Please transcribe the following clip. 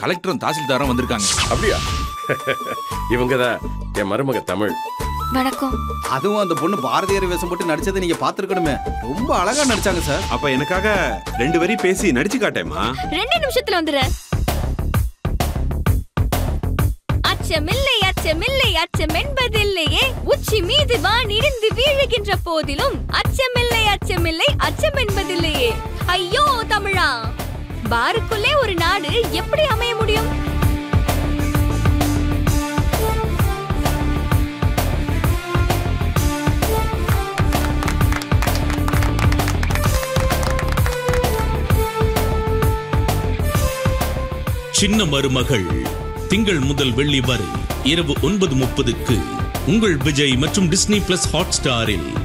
கலெக்டரும் தாசில்தாரும் வந்திருக்காங்க அப்படியா இவங்க தான் என் மருமக தமிழ் வணக்கம் அதுவும் அந்த பொண்ணு பாரதியார் வேஷம் போட்டு நடிச்சதை நீங்க பாத்துருக்கணுமே ரொம்ப அழகா நடிச்சாங்க சார் அப்ப எனக்காக ரெண்டு வரி பேசி நடிச்சு காட்டேமா ரெண்டு நிமிஷத்துல வந்துடுறேன் அச்சமில்லை அச்சமில்லை அச்சம் என்பதில்லையே உச்சி மீது வான் இடிந்து வீழுகின்ற போதிலும் அச்சமில்லை அச்சமில்லை அச்சம் என்பதில்லையே ஐயோ தமிழா பாருக்குள்ளே ஒரு நாடு எப்படி அமைய முடியும் சின்ன மருமகள் திங்கள் முதல் வெள்ளி வரை இரவு ஒன்பது முப்பதுக்கு உங்கள் விஜய் மற்றும் டிஸ்னி பிளஸ் ஹாட் ஸ்டாரில்